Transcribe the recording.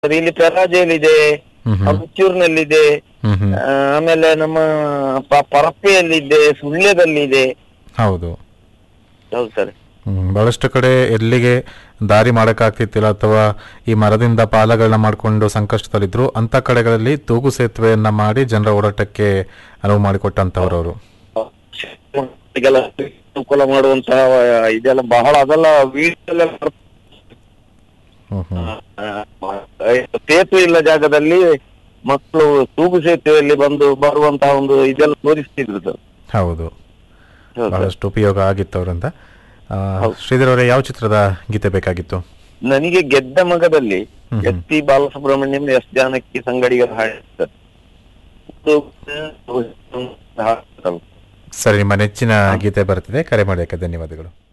Sir ಇಲ್ಲಿ ಪೆರಾಜೆಯಲ್ಲಿದೆ ಹ್ಮ್ ಹ್ಮ್ ಅಮಚೂರ್ನಲ್ಲಿದೆ ಹ್ಮ್ ಹ್ಮ್ ಆ, ಆಮೇಲೆ ನಮ್ಮ ಪ- ಪರಪ್ಪೆಯಲ್ಲಿದೆ ಸುಳ್ಯದಲ್ಲಿದೆ ಹೌದು ಹೌದು ಸರ್ ಹ್ಮ್, ಬಹಳಷ್ಟು ಕಡೆ ಎಲ್ಲಿಗೆ ದಾರಿ ಮಾಡೋಕ್ಕಾಗ್ತಿತ್ತಿಲ್ಲ ಅಥವಾ ಈ ಮರದಿಂದ ಪಾಲಗಳನ್ನ ಮಾಡಿಕೊಂಡು ಸಂಕಷ್ಟದಲ್ಲಿದ್ರು ಅಂತ ಕಡೆಗಳಲ್ಲಿ ತೂಗು ಸೇತುವೆಯನ್ನ ಮಾಡಿ ಜನರ ಓಡಾಟಕ್ಕೆ ಅನುವು ಮಾಡಿಕೊಟ್ಟಂತವ್ರು ಅವರು ಈಗೆಲ್ಲ ಅನುಕೂಲ ಮಾಡುವಂತಹ ಇದೆಲ್ಲ ಬಹಳ ಅದೆಲ್ಲ ವೀಡಿಯೋ ಹ್ಮ್ ಹ್ಮ್ ಸೇತುವೆ ಇಲ್ಲ ಜಾಗದಲ್ಲಿ ಮಕ್ಕಳು ತೂಗು ಸೇತುವೆಯಲ್ಲಿ ಬಂದು ಬರುವಂತಹ ಒಂದು ಇದೆಲ್ಲ ತೋರಿಸ್ತಿದ್ರು ಸರ್ ಹೌದು ಹೌದು ಸರ್. ಬಹಳಷ್ಟು ಉಪಯೋಗ ಆಗಿತ್ತು ಅವರಿಂದ ಹೌದು. ಶ್ರೀಧರ್ ಅವರೇ ಯಾವ ಚಿತ್ರದ ಗೀತೆ ಬೇಕಾಗಿತ್ತು ನನಗೆ ಗೆದ್ದ ಮಗದಲ್ಲಿ ಹ್ಮ್ ಹ್ಮ್. S P Balasubrahmanyam S Janaki ಸಂಗಡಿಗರ ಹಾಡಿದ್ದಾರೆ ಸರಿ ನಿಮ್ಮ ನೆಚ್ಚಿನ ಗೀತೆ ಬರ್ತಿದೆ ಕರೆ ಮಾಡೋದಕ್ಕೆ ಧನ್ಯವಾದಗಳು